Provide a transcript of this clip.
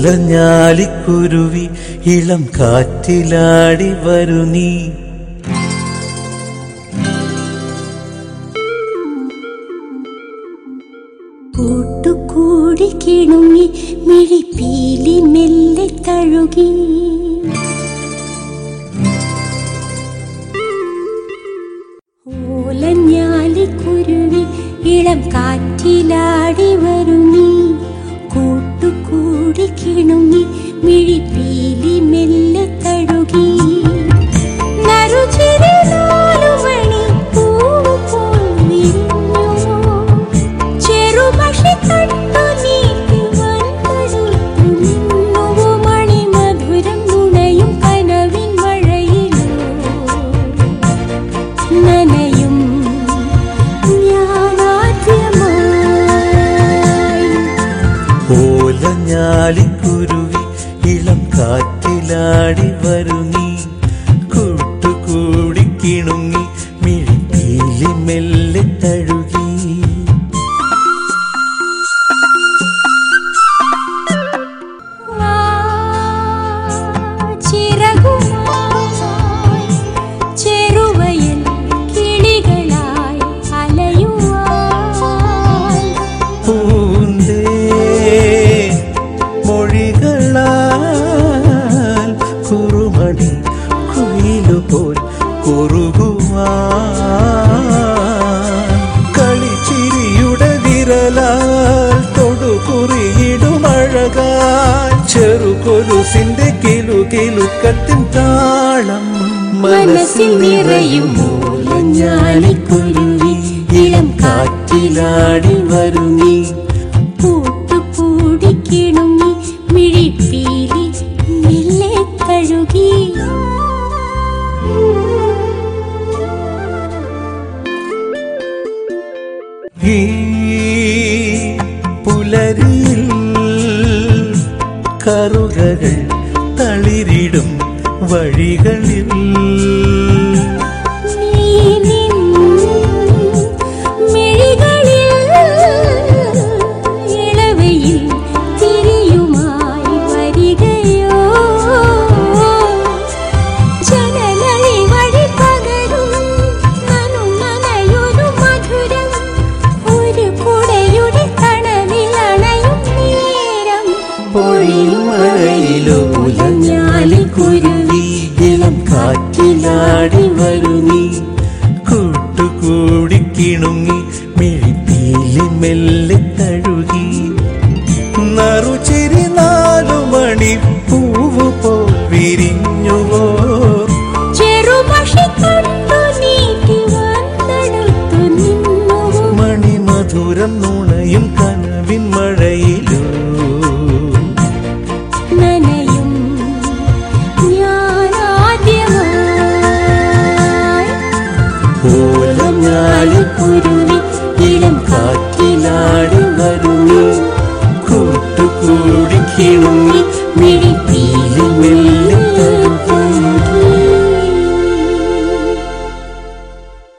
ഓലഞ്ഞാലിക്കുരുവി ഇളം കാറ്റിലാടി വരു നീ കൂട്ടുകൂടി കിണുങ്ങി മിഴിപ്പീലി മെല്ലെ തഴുകി ഓലഞ്ഞാലിക്കുരുവി ഇളം കാറ്റിലാടി വരു നീ കൂട്ടുകൂടി കിണുങ്ങി മിഴിപ്പീലി മെല്ലെ തഴുകി നറുചിരി നാലുമണി പൂവ് പോൽ വിരിഞ്ഞു ചെറുപക്ഷി തട്ടു നീട്ടി വൻതടുത്തു നിന്നുവോ മണിമധുരം നുണയും കനവിൻ മഴയിലോ നനയും ഞാനാദ്യമായി ഓലഞ്ഞാലിക്കുരുവി ഇളം കാറ്റിലാടി വരു നീ കൂട്ടുകൂടി കിണുങ്ങി മിഴിപ്പീലി മെല്ലെ തഴുകി ചിറകുമായി ചെറുവയൽ കിളികളായി അലയുവാൻ പൂന്തേ മൊഴികളാൽ കുറുമണി കുയിലുപോൽ കുറുകുവാൻ കളിച്ചിരിയുടെ വിരലാൽ തൊടുകുറിയിടുമഴകാൽ ചെറുകൊലുസിന്റെ കിലു കിലുക്കത്തിൻ താളം മനസ്സിൽ നിറയും മൂലഞ്ഞാലിക്കുരുവി ഇളം കാറ്റിലാടി വരു നീ കൂട്ടുകൂടി കിണുങ്ങി മിഴിപ്പീലി മെല്ലെ കഴുകി ഈ പുലരിയിൽ കറുകകൾ തളിരിടും വഴികളിൽ നീ നിൻ മിഴികളിൽ ഇളവയിൽ തിരിയുമായി വരികയോ ജനലഴി വഴി പകരും നനു നനയൊരു മധുരം ഒരു കുടയുടെ തണലിൽ അണയും നേരം പൊഴിയും മഴയിലോ ഉലഞ്ഞാലിക്കുരുവി ഇളം കാറ്റിലാടി വരും